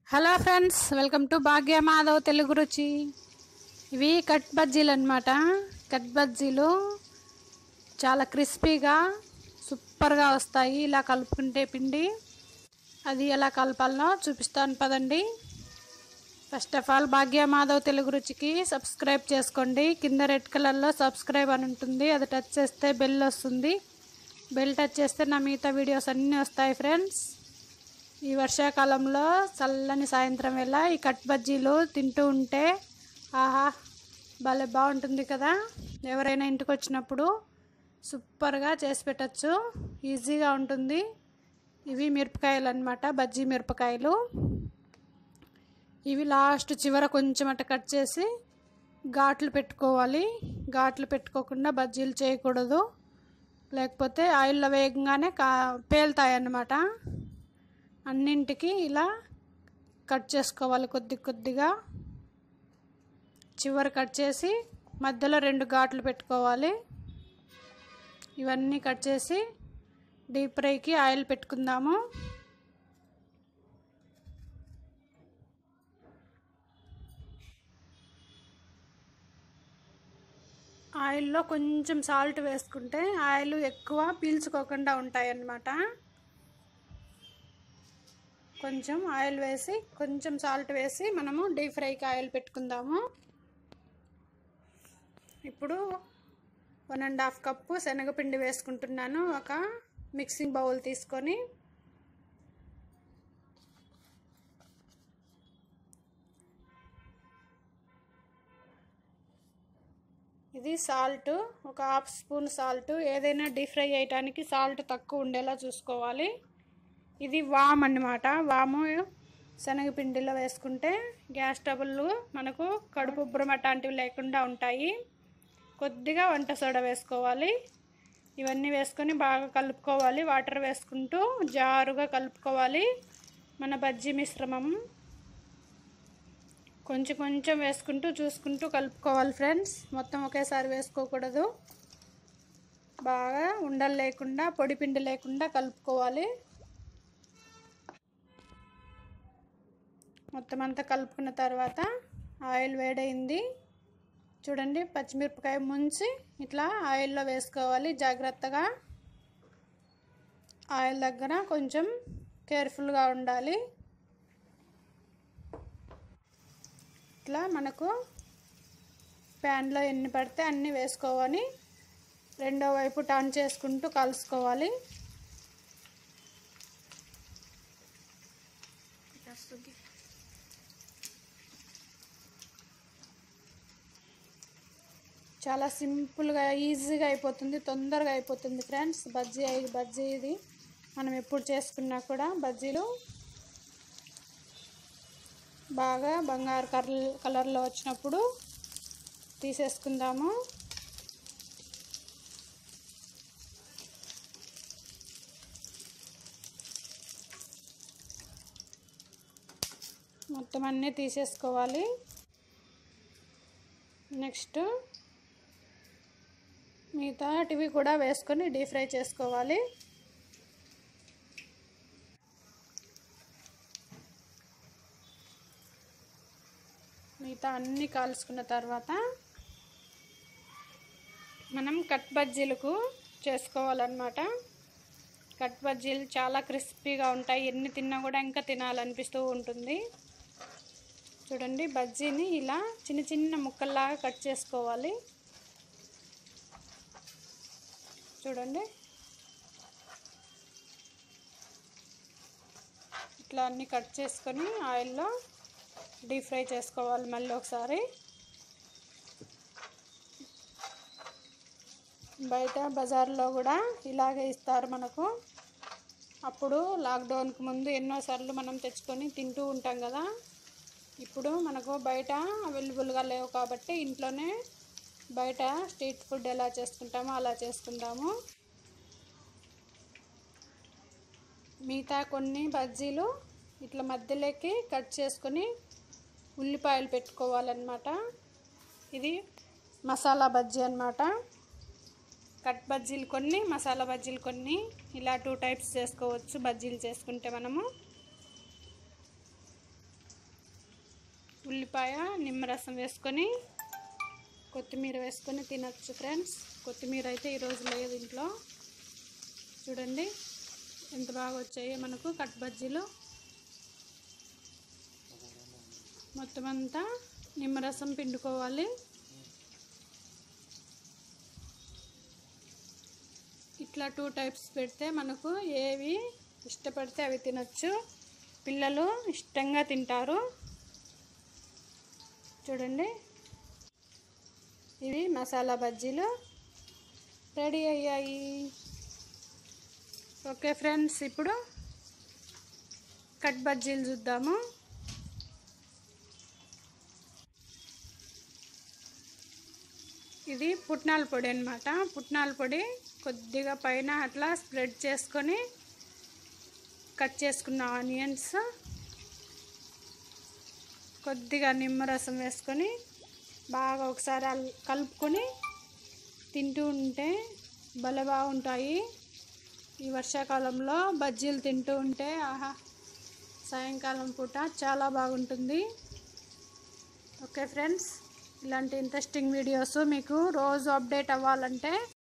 hello friends welcome to Bhagya Madhav Telugu Ruchi ఇవి cut బజ్జీలు అనమాట కట్ బజ్జీలు చాలా క్రిస్పీగా సూపర్గా వస్తాయి ఇలా కలుపుకుంటే పిండి అది ఎలా కలపాలనో చూపిస్తాను పదండి first of all Bhagya Madhav Telugu రుచికి సబ్స్క్రైబ్ చేసుకోండి కింద రెడ్ కలర్లో సబ్స్క్రైబ్ అని ఉంటుంది అది టచ్ చేస్తే బెల్ వస్తుంది బెల్ టచ్ చేస్తే నా మిగతా వీడియోస్ అన్నీ వస్తాయి ఫ్రెండ్స్ ఈ వర్షాకాలంలో చల్లని సాయంత్రం వేళ ఈ కట్ బజ్జీలు తింటూ ఉంటే ఆహా భలే బాగుంటుంది కదా ఎవరైనా ఇంటికి వచ్చినప్పుడు సూపర్గా చేసి పెట్టచ్చు ఈజీగా ఉంటుంది ఇవి మిరపకాయలు అనమాట బజ్జీ మిరపకాయలు ఇవి లాస్ట్ చివర కొంచెం అట్ట కట్ చేసి ఘాట్లు పెట్టుకోవాలి ఘాట్లు పెట్టుకోకుండా బజ్జీలు చేయకూడదు లేకపోతే ఆయిల్లో వేగంగానే కా పేలుతాయి అన్నమాట అన్నింటికి ఇలా కట్ చేసుకోవాలి కొద్ది కొద్దిగా చివరి కట్ చేసి మధ్యలో రెండు ఘాట్లు పెట్టుకోవాలి ఇవన్నీ కట్ చేసి డీప్ ఫ్రైకి ఆయిల్ పెట్టుకుందాము ఆయిల్లో కొంచెం సాల్ట్ వేసుకుంటే ఆయిల్ ఎక్కువ పీల్చుకోకుండా ఉంటాయి అన్నమాట కొంచెం ఆయిల్ వేసి కొంచెం సాల్ట్ వేసి మనము డీప్ ఫ్రైకి ఆయిల్ పెట్టుకుందాము ఇప్పుడు వన్ అండ్ హాఫ్ కప్పు శనగపిండి వేసుకుంటున్నాను ఒక మిక్సింగ్ బౌల్ తీసుకొని ఇది సాల్ట్ ఒక హాఫ్ స్పూన్ సాల్ట్ ఏదైనా డీప్ ఫ్రై చేయడానికి సాల్ట్ తక్కువ ఉండేలా చూసుకోవాలి ఇది వామ్ అన్నమాట వాము శనగపిండిలో వేసుకుంటే గ్యాస్ ట్రబుల్ మనకు కడుపు ఉబ్బరం అట్లాంటివి లేకుండా ఉంటాయి కొద్దిగా వంట సోడా వేసుకోవాలి ఇవన్నీ వేసుకొని బాగా కలుపుకోవాలి వాటర్ వేసుకుంటూ జారుగా కలుపుకోవాలి మన బజ్జీ మిశ్రమం కొంచెం కొంచెం వేసుకుంటూ చూసుకుంటూ కలుపుకోవాలి ఫ్రెండ్స్ మొత్తం ఒకేసారి వేసుకోకూడదు బాగా ఉండలు లేకుండా పొడి పిండి లేకుండా కలుపుకోవాలి మొత్తం అంతా కలుపుకున్న తర్వాత ఆయిల్ వేడైంది చూడండి పచ్చిమిరపకాయ ముంచి ఇట్లా ఆయిల్లో వేసుకోవాలి జాగ్రత్తగా ఆయిల్ దగ్గర కొంచెం కేర్ఫుల్గా ఉండాలి ఇట్లా మనకు ప్యాన్లో ఎన్ని పడితే అన్నీ వేసుకోవాలి రెండో వైపు టర్న్ చేసుకుంటూ కలుసుకోవాలి చాలా సింపుల్గా ఈజీగా అయిపోతుంది తొందరగా అయిపోతుంది ఫ్రెండ్స్ బజ్జీ అయి బజ్జీ ఇది మనం ఎప్పుడు చేసుకున్నా కూడా బజ్జీలు బాగా బంగారు కలర్ కలర్లో వచ్చినప్పుడు తీసేసుకుందాము మొత్తం అన్నీ తీసేసుకోవాలి నెక్స్ట్ మిగతాటివి కూడా వేసుకొని డీప్ ఫ్రై చేసుకోవాలి మిగతా అన్నీ కాల్చుకున్న తర్వాత మనం కట్ బజ్జీలకు చేసుకోవాలన్నమాట కట్ బజ్జీలు చాలా క్రిస్పీగా ఉంటాయి ఎన్ని తిన్నా కూడా ఇంకా తినాలనిపిస్తూ ఉంటుంది చూడండి బజ్జీని ఇలా చిన్న చిన్న ముక్కల్లాగా కట్ చేసుకోవాలి చూడండి ఇట్లా అన్నీ కట్ చేసుకొని ఆయిల్లో డీప్ ఫ్రై చేసుకోవాలి మళ్ళీ ఒకసారి బయట బజార్లో కూడా ఇలాగే ఇస్తారు మనకు అప్పుడు లాక్డౌన్కి ముందు ఎన్నోసార్లు మనం తెచ్చుకొని తింటూ ఉంటాం కదా ఇప్పుడు మనకు బయట అవైలబుల్గా లేవు కాబట్టి ఇంట్లోనే బయట స్ట్రీట్ ఫుడ్ ఎలా చేసుకుంటామో అలా చేసుకుంటాము మిగతా కొన్ని బజ్జీలు ఇట్లా మధ్యలోకి కట్ చేసుకొని ఉల్లిపాయలు పెట్టుకోవాలన్నమాట ఇది మసాలా బజ్జీ అనమాట కట్ బజ్జీలు కొన్ని మసాలా బజ్జీలు కొన్ని ఇలా టూ టైప్స్ చేసుకోవచ్చు బజ్జీలు చేసుకుంటే మనము ఉల్లిపాయ నిమ్మరసం వేసుకొని కొత్తిమీర వేసుకొని తినచ్చు ఫ్రెండ్స్ కొత్తిమీర అయితే ఈరోజు లేదు ఇంట్లో చూడండి ఎంత బాగా వచ్చాయి మనకు కట్ బజ్జీలు మొత్తం అంతా నిమ్మరసం పిండుకోవాలి ఇట్లా టూ టైప్స్ పెడితే మనకు ఏవి ఇష్టపడితే అవి తినొచ్చు పిల్లలు ఇష్టంగా తింటారు చూడండి ఇవి మసాలా బజ్జీలు రెడీ అయ్యాయి ఓకే ఫ్రెండ్స్ ఇప్పుడు కట్ బజ్జీలు చూద్దాము ఇది పుట్నాల పొడి అనమాట పుట్నాల పొడి కొద్దిగా పైన అట్లా స్ప్రెడ్ చేసుకొని కట్ చేసుకున్న ఆనియన్స్ కొద్దిగా నిమ్మరసం వేసుకొని బాగా ఒకసారి అల్- కలుపుకొని తింటూ ఉంటే భలే బాగుంటాయి ఈ వర్షాకాలంలో బజ్జీలు తింటూ ఉంటే ఆహా సాయంకాలం పూట చాలా బాగుంటుంది ఓకే ఫ్రెండ్స్ ఇలాంటి ఇంట్రెస్టింగ్ వీడియోస్ మీకు రోజు అప్డేట్ అవ్వాలంటే